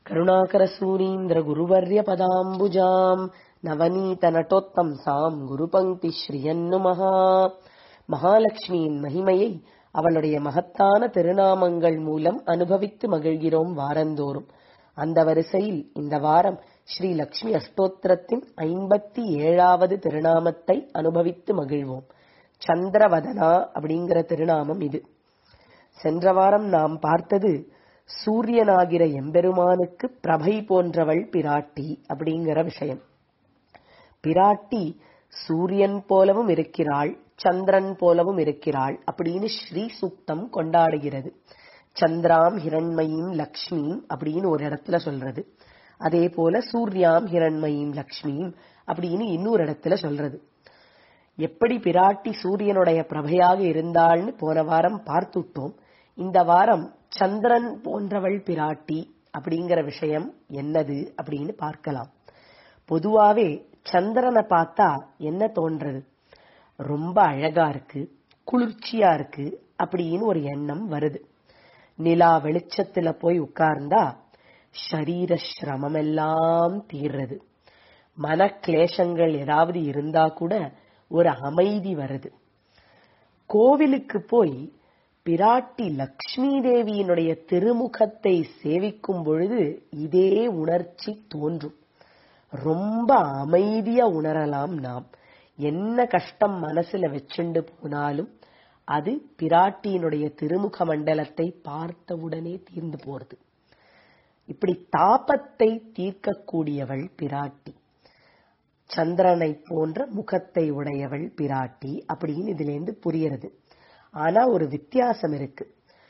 करुणाकरसूरीन्द्रगुरुवर्यपदाम्बुजाम् நவநீதநட்டோத்தம்சாம் குருபங்கி ஸ்ரீயன்னுமஹா மகாலட்சுமியின் மகிமையை அவளுடைய மகத்தான திருநாமங்கள் மூலம் அனுபவித்து மகிழ்கிறோம் வாரந்தோறும் அந்த வரிசையில் இந்த வாரம் ஸ்ரீ லக்ஷ்மி அஷ்டோத்திரத்தின் ஐம்பத்தி ஏழாவது திருநாமத்தை அனுபவித்து மகிழ்வோம் சந்திரவதனா அப்படிங்கிற திருநாமம் இது சென்ற வாரம் நாம் பார்த்தது சூரியனாகிற எம்பெருமானுக்கு பிரபை போன்றவள் பிராட்டி அப்படிங்கிற விஷயம் பிராட்டி சூரியன் போலவும் இருக்கிறாள் சந்திரன் போலவும் இருக்கிறாள் அப்படின்னு ஸ்ரீ சுக்தம் கொண்டாடுகிறது சந்திராம் ஹிரண்மயீம் லக்ஷ்மியும் அப்படின்னு ஒரு இடத்துல சொல்றது அதே போல சூர்யாம் ஹிரண்மயீம் லக்ஷ்மியும் அப்படின்னு இன்னொரு இடத்துல சொல்றது எப்படி பிராட்டி சூரியனுடைய பிரபையாக இருந்தாள்னு போன வாரம் பார்த்துட்டோம் இந்த வாரம் சந்திரன் போன்றவள் பிராட்டி அப்படிங்கிற விஷயம் என்னது அப்படின்னு பார்க்கலாம் பொதுவாவே சந்திரனை பார்த்தா என்ன தோன்றது ரொம்ப அழகா இருக்கு குளிர்ச்சியா இருக்கு அப்படின்னு ஒரு எண்ணம் வருது நிலா வெளிச்சத்துல போய் உட்கார்ந்தா ஷரீர சிரமம் எல்லாம் தீர்றது மன கிளேசங்கள் ஏதாவது இருந்தா கூட ஒரு அமைதி வருது கோவிலுக்கு போய் பிராட்டி லக்ஷ்மி தேவியினுடைய திருமுகத்தை சேவிக்கும் பொழுது இதே உணர்ச்சி தோன்றும் ரொம்ப அமைதியா உணரலாம் நாம் என்ன கஷ்டம் மனசுல வச்சுண்டு போனாலும் அது பிராட்டியினுடைய திருமுக மண்டலத்தை பார்த்தவுடனே தீர்ந்து போறது இப்படி தாபத்தை தீர்க்கக்கூடியவள் பிராட்டி சந்திரனை போன்ற முகத்தை உடையவள் பிராட்டி அப்படின்னு இதுல இருந்து புரியறது ஆனா ஒரு வித்தியாசம் இருக்கு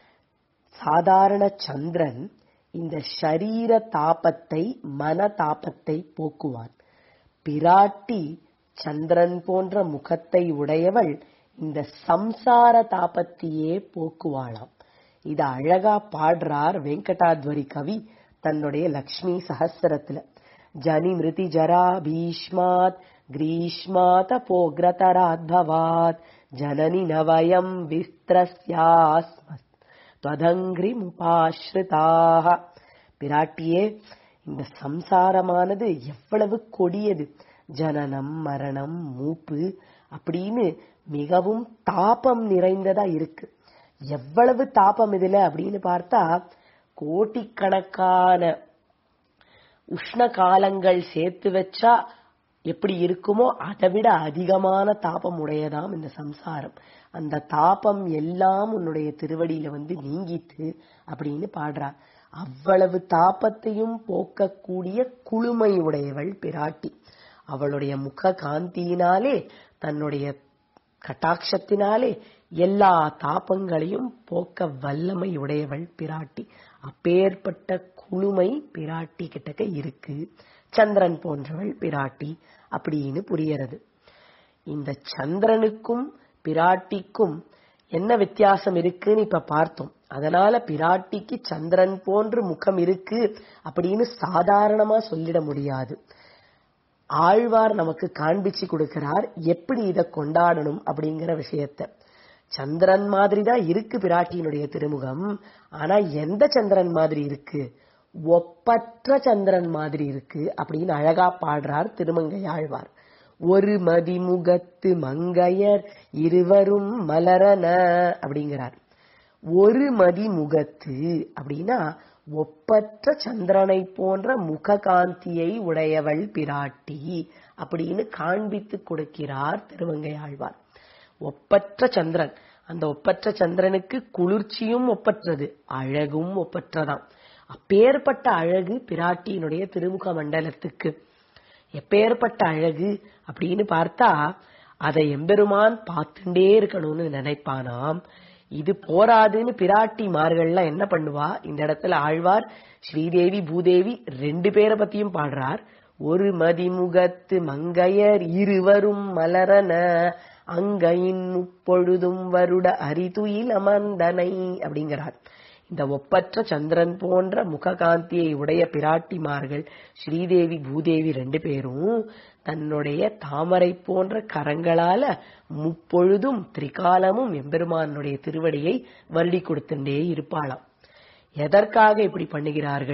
சாதாரண சந்திரன் இந்த ஷரீர தாபத்தை மன தாபத்தை போக்குவான் பிராட்டி சந்திரன் போன்ற முகத்தை உடையவள் இந்த சம்சார தாபத்தையே போக்குவாளாம் இத அழகா பாடுறார் வெங்கடாத்வரி கவி தன்னுடைய லக்ஷ்மி சகசிரத்துல ஜனி மிருதி ஜரா பீஷ்மாத் கிரீஷ்மாத போக்ரதராத் பவாத் ஜனனி நவயம் விஸ்திரஸ்யாஸ்மத் துவதங்கிரி முபாஸ்ருதாக பிராட்டியே இந்த சம்சாரமானது எவ்வளவு கொடியது ஜனனம் மரணம் மூப்பு அப்படின்னு மிகவும் தாபம் நிறைந்ததா இருக்கு எவ்வளவு தாபம் இதுல அப்படின்னு பார்த்தா கோட்டிக்கணக்கான உஷ்ண காலங்கள் சேர்த்து வச்சா எப்படி இருக்குமோ அதை விட அதிகமான தாபம் உடையதாம் இந்த சம்சாரம் அந்த தாபம் எல்லாம் உன்னுடைய திருவடியில வந்து நீங்கித்து அப்படின்னு பாடுறார் அவ்வளவு தாபத்தையும் போக்கக்கூடிய குளுமை உடையவள் பிராட்டி அவளுடைய முக காந்தியினாலே தன்னுடைய கட்டாட்சத்தினாலே எல்லா தாபங்களையும் போக்க வல்லமை உடையவள் பிராட்டி அப்பேற்பட்ட குளுமை பிராட்டி கிட்டக்க இருக்கு சந்திரன் போன்றவள் பிராட்டி அப்படின்னு புரியறது இந்த சந்திரனுக்கும் பிராட்டிக்கும் என்ன வித்தியாசம் இருக்குன்னு இப்ப பார்த்தோம் அதனால பிராட்டிக்கு சந்திரன் போன்று முகம் இருக்கு அப்படின்னு சாதாரணமா சொல்லிட முடியாது ஆழ்வார் நமக்கு காண்பிச்சு கொடுக்கிறார் எப்படி இதை கொண்டாடணும் அப்படிங்கிற விஷயத்த சந்திரன் மாதிரி தான் இருக்கு பிராட்டியினுடைய திருமுகம் ஆனா எந்த சந்திரன் மாதிரி இருக்கு ஒப்பற்ற சந்திரன் மாதிரி இருக்கு அப்படின்னு அழகா பாடுறார் திருமங்கை ஆழ்வார் ஒரு மதிமுகத்து மங்கையர் இருவரும் மலரன அப்படிங்கிறார் ஒரு மதிமுகத்து அப்படின்னா ஒப்பற்ற சந்திரனை போன்ற முக காந்தியை உடையவள் பிராட்டி அப்படின்னு காண்பித்து கொடுக்கிறார் திருமங்கை ஆழ்வார் ஒப்பற்ற சந்திரன் அந்த ஒப்பற்ற சந்திரனுக்கு குளிர்ச்சியும் ஒப்பற்றது அழகும் ஒப்பற்றதாம் அப்பேற்பட்ட அழகு பிராட்டியினுடைய திருமுக மண்டலத்துக்கு எப்பேற்பட்ட அழகு அப்படின்னு பார்த்தா அதை எம்பெருமான் பார்த்துட்டே இருக்கணும்னு நினைப்பானாம் இது போராதுன்னு பிராட்டிமார்கள்லாம் என்ன பண்ணுவா இந்த இடத்துல ஆழ்வார் ஸ்ரீதேவி பூதேவி ரெண்டு பேரை பத்தியும் பாடுறார் ஒரு மதிமுகத்து மங்கையர் இருவரும் மலரன அங்கையின் முப்பொழுதும் வருட அரிதுயில் அமர்ந்தனை அப்படிங்கிறார் இந்த ஒப்பற்ற சந்திரன் போன்ற முககாந்தியை உடைய பிராட்டிமார்கள் ஸ்ரீதேவி பூதேவி ரெண்டு பேரும் தன்னுடைய தாமரை போன்ற கரங்களால முப்பொழுதும் திரிகாலமும் எம்பெருமானுடைய திருவடியை வருடி கொடுத்துட்டே இருப்பாளாம் எதற்காக இப்படி பண்ணுகிறார்கள்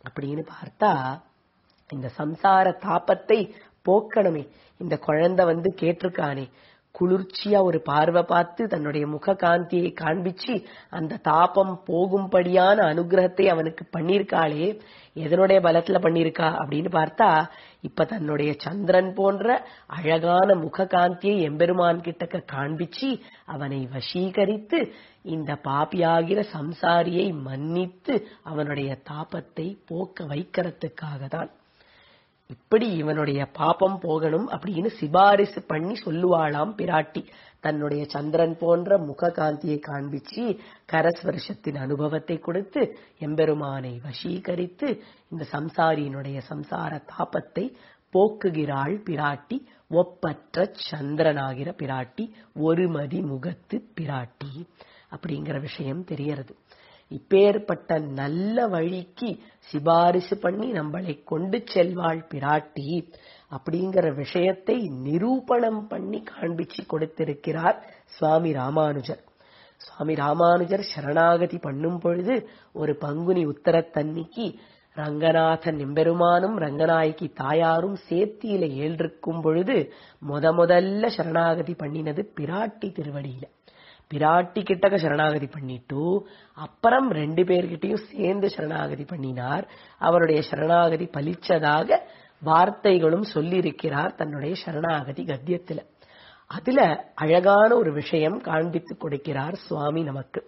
அப்படின்னு பார்த்தா இந்த சம்சார தாபத்தை போக்கணுமே இந்த குழந்தை வந்து கேட்டிருக்கானே குளிர்ச்சியா ஒரு பார்வை பார்த்து தன்னுடைய முக காந்தியை காண்பிச்சு அந்த தாபம் போகும்படியான அனுகிரகத்தை அவனுக்கு பண்ணியிருக்காளே எதனுடைய பலத்துல பண்ணியிருக்கா அப்படின்னு பார்த்தா இப்ப தன்னுடைய சந்திரன் போன்ற அழகான முக காந்தியை எம்பெருமான் கிட்டக்க காண்பிச்சு அவனை வசீகரித்து இந்த பாப்பியாகிற சம்சாரியை மன்னித்து அவனுடைய தாபத்தை போக்க வைக்கிறதுக்காக தான் இப்படி இவனுடைய பாப்பம் போகணும் அப்படின்னு சிபாரிசு பண்ணி சொல்லுவாளாம் பிராட்டி தன்னுடைய சந்திரன் போன்ற முக காந்தியை காண்பிச்சு கரஸ்வருஷத்தின் அனுபவத்தை கொடுத்து எம்பெருமானை வசீகரித்து இந்த சம்சாரியினுடைய சம்சார தாபத்தை போக்குகிறாள் பிராட்டி ஒப்பற்ற சந்திரனாகிற பிராட்டி ஒருமதி முகத்து பிராட்டி அப்படிங்கிற விஷயம் தெரியறது இப்பேற்பட்ட நல்ல வழிக்கு சிபாரிசு பண்ணி நம்மளை கொண்டு செல்வாள் பிராட்டி அப்படிங்கிற விஷயத்தை நிரூபணம் பண்ணி காண்பிச்சு கொடுத்திருக்கிறார் சுவாமி ராமானுஜர் சுவாமி ராமானுஜர் சரணாகதி பண்ணும் பொழுது ஒரு பங்குனி உத்தரத்தன்னிக்கு ரங்கநாதன் எம்பெருமானும் ரங்கநாயகி தாயாரும் சேத்தியில ஏழ்ருக்கும் பொழுது முத முதல்ல சரணாகதி பண்ணினது பிராட்டி திருவடியில பிராட்டி கிட்டக்க சரணாகதி பண்ணிட்டு அப்புறம் ரெண்டு பேர்கிட்டயும் சேர்ந்து சரணாகதி பண்ணினார் அவருடைய சரணாகதி பலிச்சதாக வார்த்தைகளும் சொல்லியிருக்கிறார் தன்னுடைய சரணாகதி கத்தியத்துல அதுல அழகான ஒரு விஷயம் காண்பித்து கொடுக்கிறார் சுவாமி நமக்கு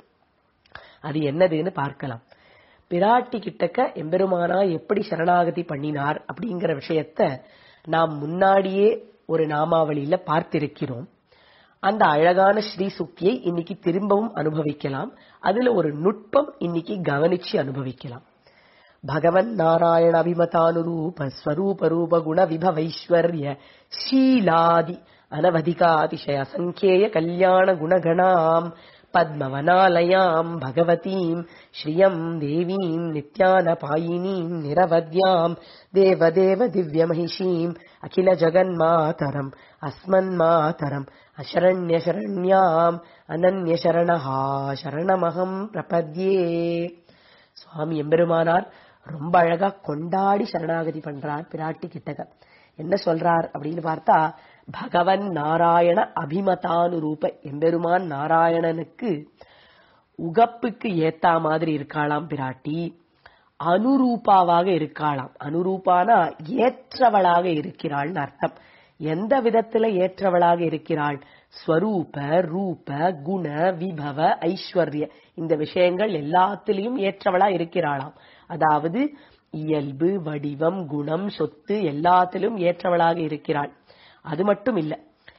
அது என்னதுன்னு பார்க்கலாம் பிராட்டி கிட்டக்க எம்பெருமானா எப்படி சரணாகதி பண்ணினார் அப்படிங்கிற விஷயத்த நாம் முன்னாடியே ஒரு நாமாவளியில பார்த்திருக்கிறோம் அந்த அழகான ஸ்ரீ சுக்தியை இன்னைக்கு திரும்பவும் அனுபவிக்கலாம் அதுல ஒரு நுட்பம் இன்னைக்கு கவனிச்சு அனுபவிக்கலாம் பகவன் நாராயண அபிமதானுரூப ஸ்வரூப ரூப குண விபவைஸ்வர்ய ஷீலாதி அனவதிகாதிசய அசங்கேய கல்யாண குணகணாம் பத்மவனாலயாம் பகவதீம் ஸ்ரீயம் தேவீம் நித்யானபாயினீம் நிரவத்யாம் தேவதேவ திவ்யமகிஷீம் அகில ஜகன்மாதரம் அஸ்மன்மாதரம் அசரண்யசரண்யாம் அனன்யசரணஹா சரணமகம் பிரபத்யே சுவாமி எம்பெருமானார் ரொம்ப அழகா கொண்டாடி சரணாகதி பண்றார் பிராட்டி கிட்டக என்ன சொல்றார் அப்படின்னு பார்த்தா பகவன் நாராயண அபிமதானுரூப எம்பெருமான் நாராயணனுக்கு உகப்புக்கு ஏத்தா மாதிரி இருக்காளாம் பிராட்டி அனுரூபாவாக இருக்காளாம் அனுரூபானா ஏற்றவளாக இருக்கிறாள்னு அர்த்தம் எந்த விதத்துல ஏற்றவளாக இருக்கிறாள் ஸ்வரூப ரூப குண விபவ ஐஸ்வர்ய இந்த விஷயங்கள் எல்லாத்திலையும் ஏற்றவளா இருக்கிறாளாம் அதாவது இயல்பு வடிவம் குணம் சொத்து எல்லாத்திலும் ஏற்றவளாக இருக்கிறாள் அது மட்டும் இல்ல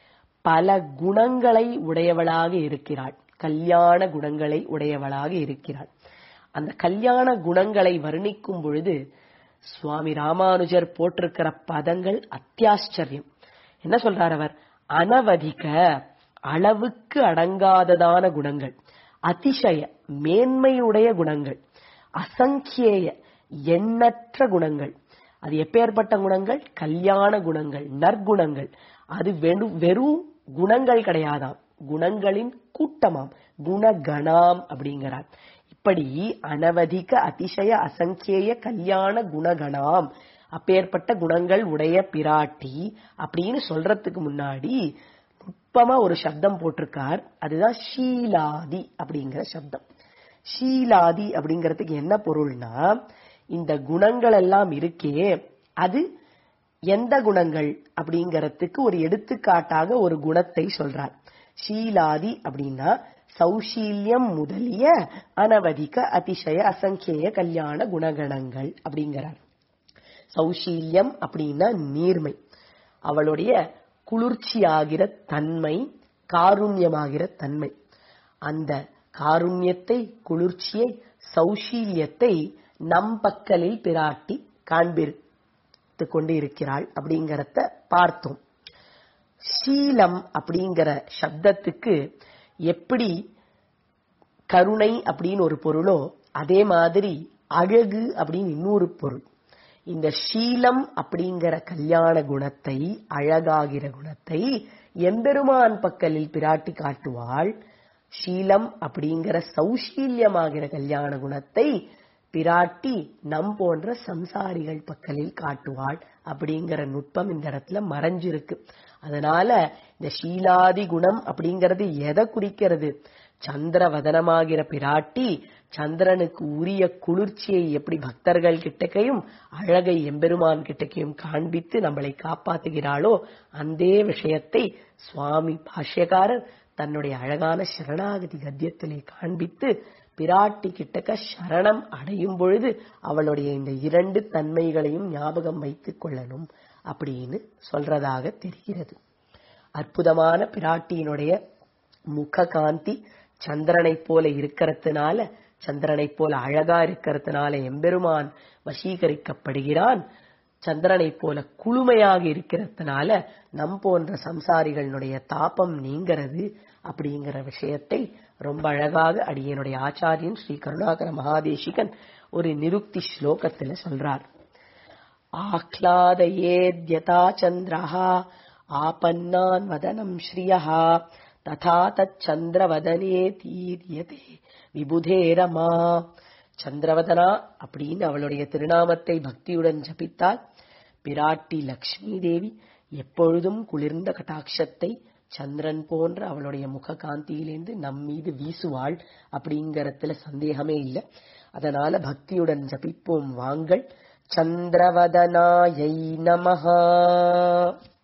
பல குணங்களை உடையவளாக இருக்கிறாள் கல்யாண குணங்களை உடையவளாக இருக்கிறாள் அந்த கல்யாண குணங்களை வர்ணிக்கும் பொழுது சுவாமி ராமானுஜர் போட்டிருக்கிற பதங்கள் அத்தியாச்சரியம் என்ன சொல்றார் அவர் அனவதிக அளவுக்கு அடங்காததான குணங்கள் அதிசய மேன்மையுடைய குணங்கள் அசங்கேய எண்ணற்ற குணங்கள் அது எப்பேற்பட்ட குணங்கள் கல்யாண குணங்கள் நற்குணங்கள் அது வெறும் வெறும் குணங்கள் கிடையாதாம் குணங்களின் கூட்டமாம் குணகணாம் அப்படிங்கிறார் இப்படி அனவதிக அதிசய அசங்கேய கல்யாண குணகணாம் அப்பேற்பட்ட குணங்கள் உடைய பிராட்டி அப்படின்னு சொல்றதுக்கு முன்னாடி நுட்பமா ஒரு சப்தம் போட்டிருக்கார் அதுதான் ஷீலாதி அப்படிங்கிற சப்தம் ஷீலாதி அப்படிங்கறதுக்கு என்ன பொருள்னா இந்த குணங்கள் எல்லாம் இருக்கே அது எந்த குணங்கள் அப்படிங்கறதுக்கு ஒரு எடுத்துக்காட்டாக ஒரு குணத்தை சொல்றார் ஷீலாதி அப்படின்னா சௌஷீல்யம் முதலிய அனவதிக அதிசய அசங்கேய கல்யாண குணகணங்கள் அப்படிங்கிறார் சௌஷீல்யம் அப்படின்னா நீர்மை அவளுடைய குளிர்ச்சியாகிற தன்மை காருண்யமாகிற தன்மை அந்த காருண்யத்தை குளிர்ச்சியை சௌஷீல்யத்தை நம் பக்கலில் பிராட்டி காண்பித்து கொண்டு இருக்கிறாள் அப்படிங்கறத பார்த்தோம் சீலம் அப்படிங்கிற சப்தத்துக்கு எப்படி கருணை அப்படின்னு ஒரு பொருளோ அதே மாதிரி அழகு அப்படின்னு இன்னொரு பொருள் இந்த ஷீலம் அப்படிங்கிற கல்யாண குணத்தை அழகாகிற குணத்தை எம்பெருமான் பக்கலில் பிராட்டி காட்டுவாள் ஷீலம் அப்படிங்கிற சௌஷீல்யமாகிற கல்யாண குணத்தை பிராட்டி நம் போன்ற சம்சாரிகள் பக்கலில் காட்டுவாள் அப்படிங்கிற நுட்பம் இந்த இடத்துல மறைஞ்சிருக்கு அதனால இந்த ஷீலாதி குணம் அப்படிங்கிறது எதை குறிக்கிறது சந்திரவதனமாகிற பிராட்டி சந்திரனுக்கு உரிய குளிர்ச்சியை எப்படி பக்தர்கள் கிட்டக்கையும் அழகை எம்பெருமான் கிட்டக்கையும் காண்பித்து நம்மளை காப்பாத்துகிறாளோ அந்த விஷயத்தை சுவாமி பாஷ்யக்காரர் தன்னுடைய அழகான சரணாகதி கத்தியத்திலே காண்பித்து பிராட்டி கிட்டக்க சரணம் அடையும் பொழுது அவளுடைய இந்த இரண்டு தன்மைகளையும் ஞாபகம் வைத்துக் கொள்ளணும் அப்படின்னு சொல்றதாக தெரிகிறது அற்புதமான பிராட்டியினுடைய முக காந்தி சந்திரனை போல இருக்கிறதுனால சந்திரனை போல அழகா இருக்கிறதுனால எம்பெருமான் வசீகரிக்கப்படுகிறான் சந்திரனை போல குளுமையாக இருக்கிறதுனால நம் போன்ற சம்சாரிகளுடைய தாபம் நீங்கிறது அப்படிங்கிற விஷயத்தை ரொம்ப அழகாக அடியனுடைய ஆச்சாரியன் ஸ்ரீ கருணாகர மகாதேசிகன் ஒரு நிருக்தி ஸ்லோகத்துல சொல்றார் ஆஹ்லாதயேத்யதா சந்திரஹா ஆபன்னான் வதனம் ஸ்ரீயா ததா தச்சந்திரவதனே தீரியதே விபுதே ரமா சந்திரவதனா அப்படின்னு அவளுடைய திருநாமத்தை பக்தியுடன் ஜபித்தால் பிராட்டி லக்ஷ்மி தேவி எப்பொழுதும் குளிர்ந்த கட்டாட்சத்தை சந்திரன் போன்ற அவளுடைய முக காந்தியிலேந்து நம் மீது வீசுவாள் அப்படிங்கறதுல சந்தேகமே இல்லை அதனால பக்தியுடன் ஜபிப்போம் வாங்கள் சந்திரவதனாயை நமஹா